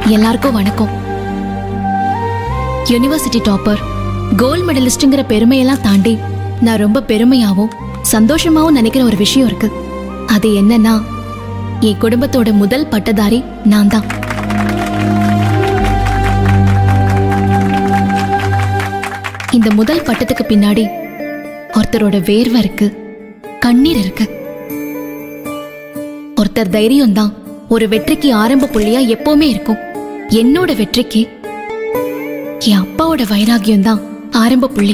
எல்லாருக்கும் வணக்கம் university topper gold மெடலிஸ்ட்ங்கிற பெருமையெல்லாம் தாண்டி நான் ரொம்ப பெருமையாவும் சந்தோஷமாவும் நினைக்கிற ஒரு விஷயம் இருக்கு அது என்னன்னா என் குடும்பத்தோட முதல் பட்டதாரி நான் தான் இந்த முதல் பட்டத்துக்கு பின்னாடி ஒருத்தரோட வேர்வை இருக்கு கண்ணீர் இருக்கு ஒருத்தர் தைரியம் தான் ஒரு வெற்றிக்கு ஆரம்ப புள்ளியா எப்பவுமே இருக்கும் என்னோட வெற்றிக்கு என் அப்பாவோட வைராகியம் தான் ஆரம்ப புள்ளி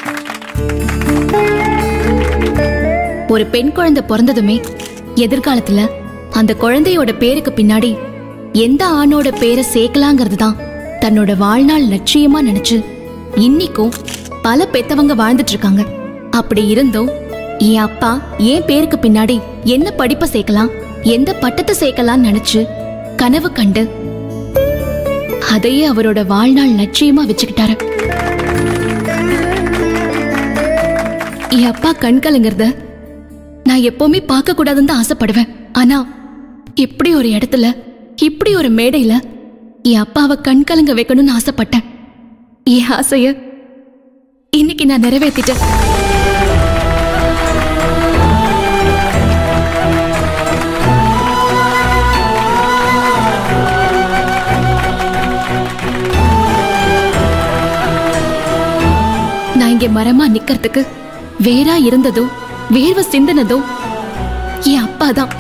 ஒரு பெண் குழந்தை பிறந்ததுமே எதிர்காலத்துல அந்த குழந்தையோட பேருக்கு பின்னாடி எந்த ஆணோட பேரை சேர்க்கலாங்கிறது தான் தன்னோட வாழ்நாள் லட்சியமா நினைச்சு இன்னிக்கும் பல பெத்தவங்க வாழ்ந்துட்டு இருக்காங்க அப்படி இருந்தும் என் அப்பா என் பேருக்கு பின்னாடி என்ன படிப்பை சேர்க்கலாம் எந்த பட்டத்தை சேர்க்கலாம்னு நினைச்சு கனவு கண்டு அதையே அவரோட வாழ்நாள் லட்சியமா வச்சுக்கிட்டாரு என் அப்பா கண் கலங்கிறத நான் எப்பவுமே பார்க்க கூடாதுன்னு தான் ஆசைப்படுவேன் ஆனா இப்படி ஒரு இடத்துல இப்படி ஒரு மேடையில என் அப்பாவை கண் கலங்க வைக்கணும்னு ஆசைப்பட்டேன் என் ஆசைய இன்னைக்கு நான் நிறைவேத்திட்டேன் நான் இங்க மரமா நிக்கிறதுக்கு வேறா இருந்ததோ வேர்வை சிந்தினதோ என் அப்பா தான்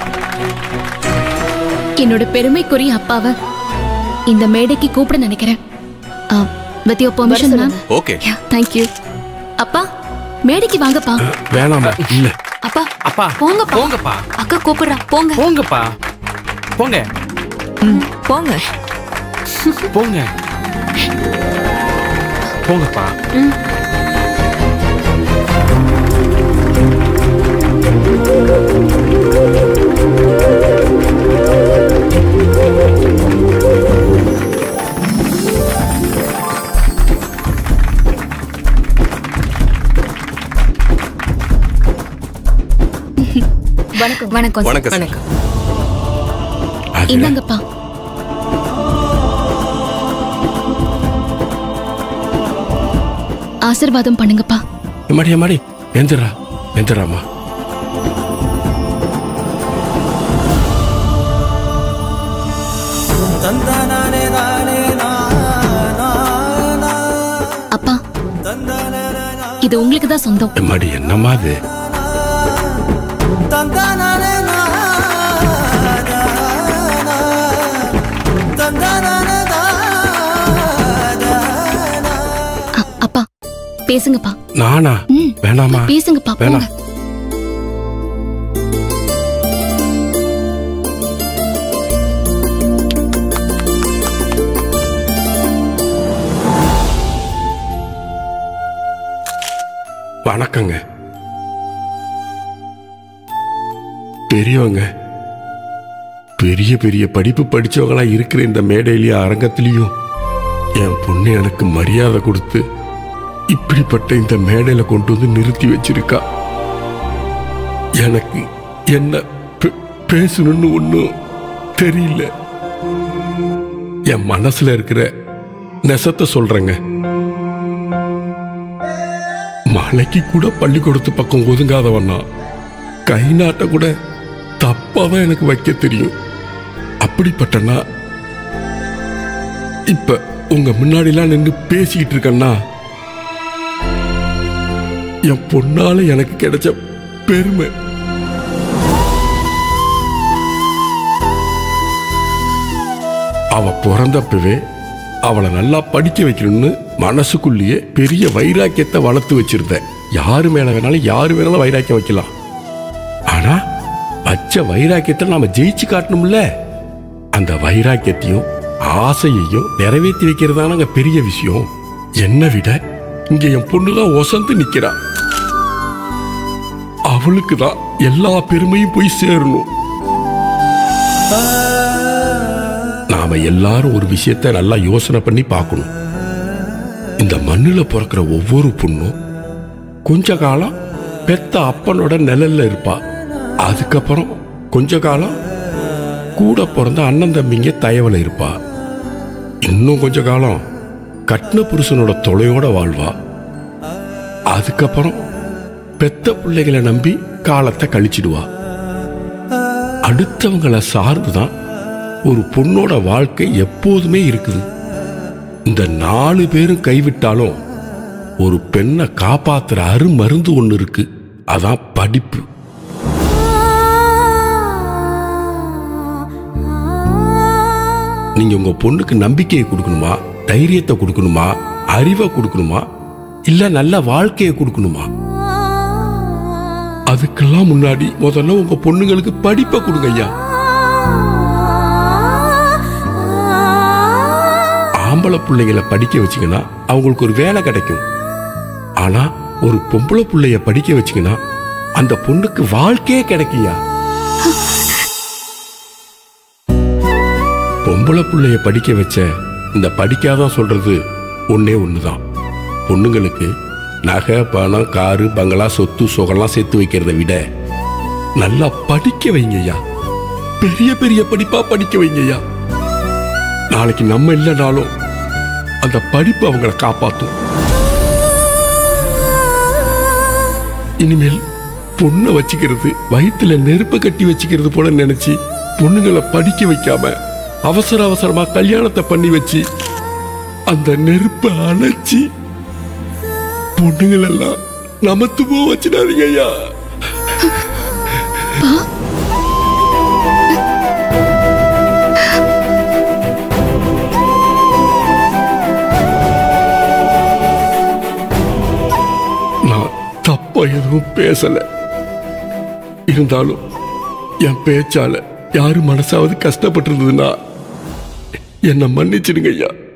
என்னோட பெருமைக்குரிய அப்பாவை இந்த மேடைக்கு கூப்பிட நினைக்கிறேன் with your permission ma'am okay thank you அப்பா மேடைக்கு வாங்கப்பா வேணாமா இல்ல அப்பா அப்பா போங்கப்பா. போங்கப்பா அக்கா கூப்பிடுறா போங்க போங்கப்பா போங்க போங்க போங்க போங்கப்பா வணக்கம் வணக்கம் வணக்கம் சார். வணக்கம் அது இந்தாங்கப்பா ஆசிர்வாதம் பண்ணுங்கப்பா எம்மாடி எம்மாடி எந்திரா எந்திராமா அப்பா இது உங்களுக்கு தான் சொந்தம் எம்மாடி என்னம்மா அது அ- அப்பா பேசுங்கப்பா நானா ம். வேணாமா பேசுங்கப்பா போங்க வேணாம் வணக்கங்க பெரியவங்க பெரிய பெரிய படிப்பு படிச்சவங்களா இருக்கிற இந்த மேடையிலயும் அரங்கத்திலையும் என் பொண்ணு எனக்கு மரியாதை கொடுத்து இப்படிப்பட்ட இந்த மேடையில கொண்டு வந்து நிறுத்தி வச்சிருக்கா எனக்கு என்ன பே- பேசணும்னு ஒன்றும் தெரியல என் மனசுல இருக்கிற நெசத்தை சொல்றேங்க மலைக்கு கூட பள்ளிக்கூடத்து பக்கம் ஒதுங்காதவனா கை நாட்ட கூட தப்பாதான் எனக்கு வைக்க தெரியும் அப்படிப்பட்டனா இப்ப உங்க முன்னாடிலாம் நின்று பேசிக்கிட்டு இருக்கேன்னா என் பொண்ணால எனக்கு கிடைச்ச பெருமை அவ பிறந்தப்பவே அவளை நல்லா படிக்க வைக்கணும்னு மனசுக்குள்ளேயே பெரிய வைராக்கியத்தை வளர்த்து வச்சிருந்தேன் யாரு மேல வேணாலும் யாரு வேணாலும் வைராக்கியம் வைக்கலாம் ஆனா வச்ச வைராக்கியத்தை நாம ஜெயிச்சு காட்டணும்ல அந்த வைராக்கியத்தையும் ஆசையையும் நிறைவேற்றி வைக்கிறதானங்க பெரிய விஷயம் என்னை விட இங்க என் பொண்ணுதான் ஒசந்து நிக்கிறா அவளுக்கு தான் எல்லா பெருமையும் போய் சேரணும் நாம எல்லாரும் ஒரு விஷயத்த நல்லா யோசனை பண்ணி பார்க்கணும் இந்த மண்ணுல பிறக்கிற ஒவ்வொரு பொண்ணும் கொஞ்ச காலம் பெத்த அப்பனோட நிழல்ல இருப்பா அதுக்கப்புறம் கொஞ்ச காலம் கூட பிறந்த அண்ணன் தம்பிங்க தயவுல இருப்பா இன்னும் கொஞ்ச காலம் கட்டின புருஷனோட தொலையோட வாழ்வா அதுக்கப்புறம் பெத்த பிள்ளைகளை நம்பி காலத்தை கழிச்சிடுவா அடுத்தவங்களை சார்ந்துதான் ஒரு பொண்ணோட வாழ்க்கை எப்போதுமே இருக்குது இந்த நாலு பேரும் கைவிட்டாலும் ஒரு பெண்ணை காப்பாத்துற அருமருந்து ஒன்று இருக்கு அதான் படிப்பு நீங்க உங்க பொண்ணுக்கு நம்பிக்கையை கொடுக்கணுமா தைரியத்தை கொடுக்கணுமா அறிவை கொடுக்கணுமா இல்ல நல்ல வாழ்க்கையை கொடுக்கணுமா அதுக்கெல்லாம் முன்னாடி முதல்ல உங்க பொண்ணுங்களுக்கு படிப்பை கொடுங்க ஐயா ஆம்பளை பிள்ளைங்களை படிக்க வச்சீங்கன்னா அவங்களுக்கு ஒரு வேலை கிடைக்கும் ஆனா ஒரு பொம்பளை பிள்ளைய படிக்க வச்சீங்கன்னா அந்த பொண்ணுக்கு வாழ்க்கையே கிடைக்குயா பொம்பளை பிள்ளைய படிக்க வச்ச இந்த படிக்காதான் சொல்றது ஒன்னே ஒண்ணுதான் பொண்ணுங்களுக்கு நகை பணம் காரு பங்களா சொத்து சுகம்லாம் சேர்த்து வைக்கிறத விட நல்லா படிக்க வைங்கய்யா பெரிய பெரிய படிப்பா படிக்க வைங்கய்யா நாளைக்கு நம்ம இல்லைனாலும் அந்த படிப்பு அவங்கள காப்பாத்தும் இனிமேல் பொண்ணை வச்சுக்கிறது வயித்துல நெருப்பு கட்டி வச்சுக்கிறது போல நினைச்சு பொண்ணுங்களை படிக்க வைக்காம அவசர அவசரமா கல்யாணத்தை பண்ணி வச்சு அந்த நெருப்பை அணைச்சி பொண்ணுங்கள் எல்லாம் நமத்து போ வச்சிடாதீங்க ஐயா நான் தப்பா எதுவும் பேசல இருந்தாலும் என் பேச்சால யாரு மனசாவது கஷ்டப்பட்டிருந்ததுன்னா என்னை மன்னிச்சிடுங்க ஐயா